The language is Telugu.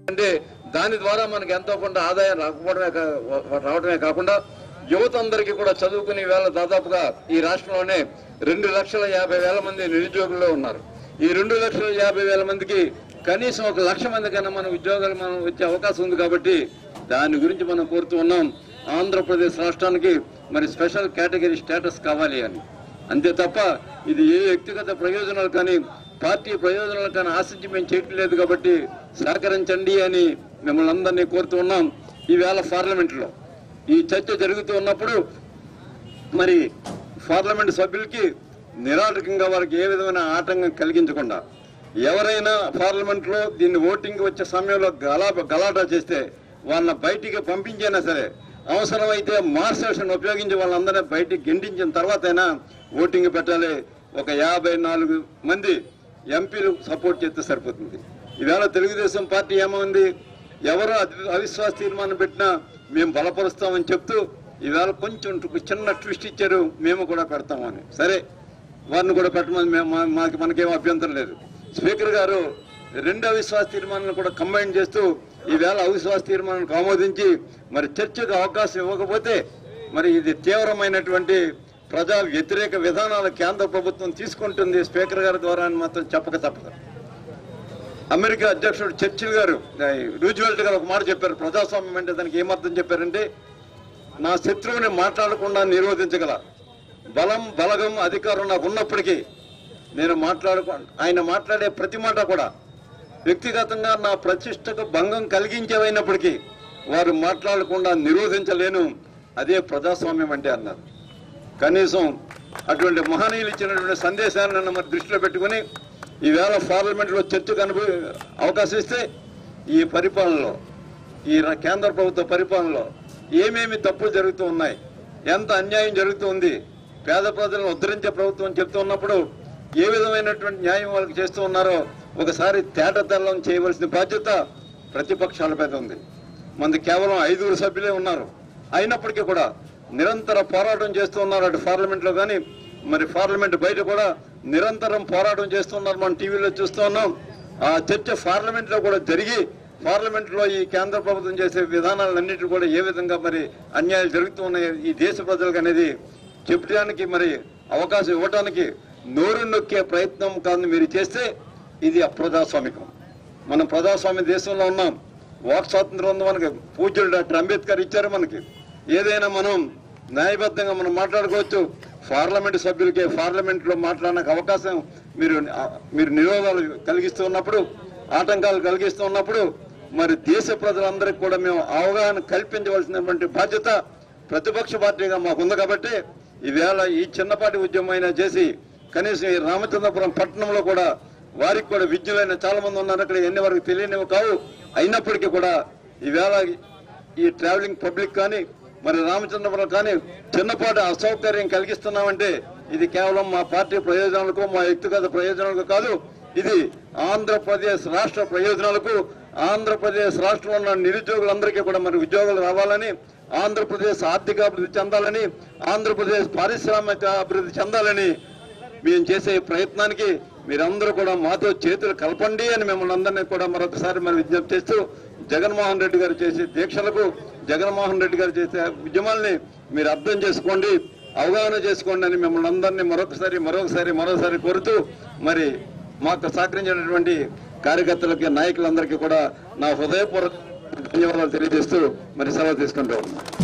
అంటే దాని ద్వారా మనకి ఎంతో కొంత ఆదాయం రాకపోవడమే కా- రావడమే కాకుండా యువత అందరికీ కూడా చదువుకునే వేళ దాదాపుగా ఈ రాష్ట్రంలోనే రెండు లక్షల యాభై వేల మంది నిరుద్యోగుల్లో ఉన్నారు ఈ రెండు లక్షల యాభై వేల మందికి కనీసం ఒక లక్ష మంది కన్నా మన ఉద్యోగాలు మనం వచ్చే అవకాశం ఉంది కాబట్టి దాని గురించి మనం కోరుతూ ఉన్నాం ఆంధ్రప్రదేశ్ రాష్ట్రానికి మరి స్పెషల్ కేటగిరీ స్టేటస్ కావాలి అని అంతే తప్ప ఇది ఏ వ్యక్తిగత ప్రయోజనాలు కానీ పార్టీ ప్రయోజనాలు కానీ ఆశించి మేము చేయటం లేదు కాబట్టి సహకరించండి అని మిమ్మల్ని అందరినీ కోరుతూ ఉన్నాం ఈవేళ పార్లమెంట్లో ఈ చర్చ జరుగుతూ ఉన్నప్పుడు మరి పార్లమెంట్ సభ్యులకి నిరాటకంగా వారికి ఏ విధమైన ఆటంకం కలిగించకుండా ఎవరైనా పార్లమెంట్ లో దీన్ని ఓటింగ్ వచ్చే సమయంలో గలా గలాటా చేస్తే వాళ్ళని బయటికి పంపించైనా సరే అవసరమైతే మార్సెషన్ ఉపయోగించి వాళ్ళందరినీ బయటికి గెంటించిన తర్వాతైనా ఓటింగ్ పెట్టాలి ఒక యాభై నాలుగు మంది ఎంపీలు సపోర్ట్ చేస్తే సరిపోతుంది ఈవేళ తెలుగుదేశం పార్టీ ఏమైంది ఎవరు అవి- అవిశ్వాస తీర్మానం పెట్టినా మేము బలపరుస్తామని చెప్తూ ఈవేళ కొంచెం టు- చిన్న ట్విస్ట్ ఇచ్చారు మేము కూడా పెడతామని సరే వారిని కూడా పెట్టమని మేము మా- మాకు మనకేం అభ్యంతరం లేదు స్పీకర్ గారు రెండు అవిశ్వాస తీర్మానాలను కూడా కంబైన్ చేస్తూ ఈవేళ అవిశ్వాస తీర్మానానికి ఆమోదించి మరి చర్చకు అవకాశం ఇవ్వకపోతే మరి ఇది తీవ్రమైనటువంటి ప్రజా వ్యతిరేక విధానాలు కేంద్ర ప్రభుత్వం తీసుకుంటుంది స్పీకర్ గారి ద్వారా అని మాత్రం చెప్పక తప్పదు అమెరికా అధ్యక్షుడు చర్చిల్ గారు రూజ్వెల్ట్ గారు ఒక మాట చెప్పారు ప్రజాస్వామ్యం అంటే దానికి ఏమర్థం చెప్పారంటే నా శత్రువుని మాట్లాడకుండా నిరోధించగల బలం బలగం అధికారం నాకు ఉన్నప్పటికీ నేను మాట్లాడుకో ఆయన మాట్లాడే ప్రతి మాట కూడా వ్యక్తిగతంగా నా ప్రతిష్టకు భంగం కలిగించేవైనప్పటికీ వారు మాట్లాడకుండా నిరోధించలేను అదే ప్రజాస్వామ్యం అంటే అన్నారు కనీసం అటువంటి మహనీయులు ఇచ్చినటువంటి సందేశాలను మరి దృష్టిలో పెట్టుకుని ఈవేళ పార్లమెంట్లో చర్చకు అనుభవ అవకాశం ఇస్తే ఈ పరిపాలనలో ఈ ర- కేంద్ర ప్రభుత్వ పరిపాలనలో ఏమేమి తప్పులు జరుగుతూ ఉన్నాయి ఎంత అన్యాయం జరుగుతుంది పేద ప్రజలను ఉద్ధరించే ప్రభుత్వం అని చెప్తూ ఉన్నప్పుడు ఏ విధమైనటువంటి న్యాయం వాళ్ళకి చేస్తూ ఉన్నారో ఒకసారి తేటతెల్లం చేయవలసిన బాధ్యత ప్రతిపక్షాల మీద ఉంది మనది కేవలం ఐదుగురు సభ్యులే ఉన్నారు అయినప్పటికీ కూడా నిరంతర పోరాటం చేస్తూ ఉన్నారు అటు పార్లమెంట్ లో కానీ మరి పార్లమెంట్ బయట కూడా నిరంతరం పోరాటం చేస్తున్నారు మనం టీవీలో చూస్తూ ఉన్నాం ఆ చర్చ పార్లమెంట్ లో కూడా జరిగి పార్లమెంట్ లో ఈ కేంద్ర ప్రభుత్వం చేసే విధానాలన్నిటి కూడా ఏ విధంగా మరి అన్యాయాలు జరుగుతూ ఉన్నాయి ఈ దేశ ప్రజలకు అనేది చెప్పడానికి మరి అవకాశం ఇవ్వడానికి నోరు నొక్కే ప్రయత్నం కాదు మీరు చేస్తే ఇది అప్రజాస్వామికం మనం ప్రజాస్వామ్య దేశంలో ఉన్నాం వాక్ స్వాతంత్రం ఉంది మనకి పూజ్యులు డాక్టర్ అంబేద్కర్ ఇచ్చారు మనకి ఏదైనా మనం న్యాయబద్ధంగా మనం మాట్లాడుకోవచ్చు పార్లమెంట్ సభ్యులకి పార్లమెంట్ లో మాట్లాడడానికి అవకాశం మీరు మీరు నిరోధాలు కలిగిస్తూ ఉన్నప్పుడు ఆటంకాలు కలిగిస్తూ ఉన్నప్పుడు మరి దేశ ప్రజలందరికీ కూడా మేము అవగాహన కల్పించవలసినటువంటి బాధ్యత ప్రతిపక్ష పార్టీగా మాకు ఉంది కాబట్టి ఈవేళ ఈ చిన్నపాటి ఉద్యమం అయినా చేసి కనీసం ఈ రామచంద్రపురం పట్టణంలో కూడా వారికి కూడా విద్యులైన చాలా మంది ఉన్నారు అక్కడ ఎన్ని వరకు తెలియనివి కావు అయినప్పటికీ కూడా ఈవేళ ఈ ట్రావెలింగ్ పబ్లిక్ కానీ మరి రామచంద్రపురం కానీ చిన్నపాటి అసౌకర్యం కలిగిస్తున్నామంటే ఇది కేవలం మా పార్టీ ప్రయోజనాలకు మా వ్యక్తిగత ప్రయోజనాలకు కాదు ఇది ఆంధ్రప్రదేశ్ రాష్ట్ర ప్రయోజనాలకు ఆంధ్రప్రదేశ్ రాష్ట్రంలో ఉన్న నిరుద్యోగులందరికీ కూడా మరి ఉద్యోగాలు రావాలని ఆంధ్రప్రదేశ్ ఆర్థిక అభివృద్ధి చెందాలని ఆంధ్రప్రదేశ్ పారిశ్రామిక అభివృద్ధి చెందాలని మేము చేసే ప్రయత్నానికి మీరందరూ కూడా మాతో చేతులు కలపండి అని మిమ్మల్ని అందరినీ కూడా మరొకసారి మరి విజ్ఞప్తి చేస్తూ జగన్మోహన్ రెడ్డి గారు చేసే దీక్షలకు జగన్మోహన్ రెడ్డి గారు చేసే ఉద్యమాల్ని మీరు అర్థం చేసుకోండి అవగాహన చేసుకోండి అని మిమ్మల్ని అందరినీ మరొకసారి మరొకసారి మరోసారి కోరుతూ మరి మాకు సహకరించినటువంటి కార్యకర్తలకి నాయకులందరికీ కూడా నా హృదయపూర్వక ధన్యవాదాలు తెలియజేస్తూ మరి సెలవు తీసుకుంటూ ఉన్నాను